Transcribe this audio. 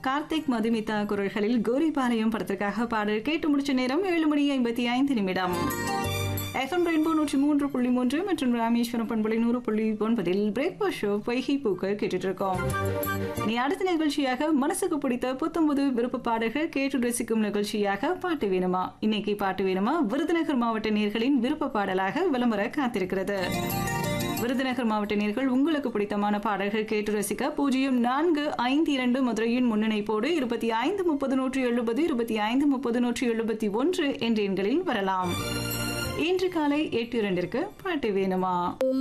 கார்த்திக் மதுமிதா குரல்களில் கோரிபாளையம் படத்திற்காக பாடல் கேட்டு முடிச்ச நேரம் ஏழு மணி ஐம்பத்தி ஐந்து நிமிடம் எஃப்எம் ரெயின்போ நூற்றி மூன்று புள்ளி மூன்று மற்றும் ராமேஸ்வரம் பண்புலை நூறு புள்ளி ஒன்பதில் பிரேக்ஃபாஸ்ட் ஷோ வைகை பூக்கள் கேட்டுட்டு இருக்கோம் இனி அடுத்த நிகழ்ச்சியாக மனசுக்கு பிடித்த புத்தம்புது விருப்ப பாடல்கள் கேட்டு ரசிக்கும் நிகழ்ச்சியாக பாட்டு வேணுமா இன்னைக்கு பாட்டு வேணுமா விருதுநகர் மாவட்ட நேர்களின் விருப்ப பாடலாக விளம்பர காத்திருக்கிறது விருதுநகர் மாவட்ட நேர்கள் உங்களுக்கு பிடித்தமான பாடல்கள் கேட்டு ரசிக்க பூஜ்ஜியம் நான்கு ஐந்து இரண்டு மதுரையின் முன்னணிப்போடு இருபத்தி ஐந்து முப்பது நூற்றி எழுபது இருபத்தி ஐந்து முப்பது நூற்றி எழுபத்தி ஒன்று என்ற எண்களில் வரலாம் இன்று காலை எட்டு இரண்டிற்கு பாட்டு வேணுமா